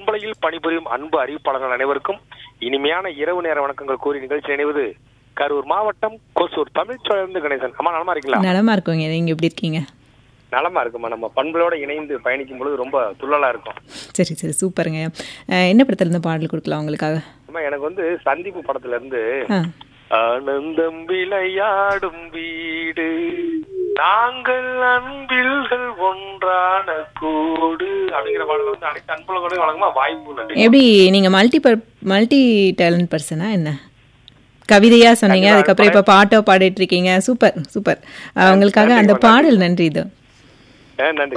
பண்பலையில் பணிபுரியும் அன்பு அறிவிப்பாளர்கள் அனைவருக்கும் இனிமையான இரவு நேர வணக்கங்கள் கூறி நிகழ்ச்சி நினைவது கரூர் மாவட்டம் கொசூர் தமிழ்ச்சோழர்ந்து கணேசன் அம்மா நலமா இருக்கீங்களா நலமா இருக்கோங்க நீங்க எப்படி இருக்கீங்க நலமா இருக்குமா நம்ம பண்புகளோட இணைந்து பயணிக்கும் பொழுது ரொம்ப துள்ளலா இருக்கும் சரி சரி சூப்பருங்க அஹ், என்ன படத்துல இருந்து பாடல் கொடுக்கலாம் உங்களுக்காக அம்மா எனக்கு வந்து சந்திப்பு படத்துல இருந்து ஆ ஆனந்தம் விளையாடும் வீடு நாங்கள் அன்பில்கள் ஒன்றான கூடு அப்படிங்கிற பாடல் வந்து அனைத்து அன்புலகோடையும் வழங்குமா வாய்ப்பு நன்றி எப்படி நீங்க மல்டி மல்டி டேலண்ட் பர்சனா என்ன கவிதையா சொன்னீங்க கண்டிப்பா, அதுக்கப்புறம் இப்ப பாட்டோ பாடிட்டு இருக்கீங்க சூப்பர் சூப்பர் அஹ், உங்களுக்காக அந்த நன்றிம்மா, பாடல் நன்றி இது ஆ, நன்றி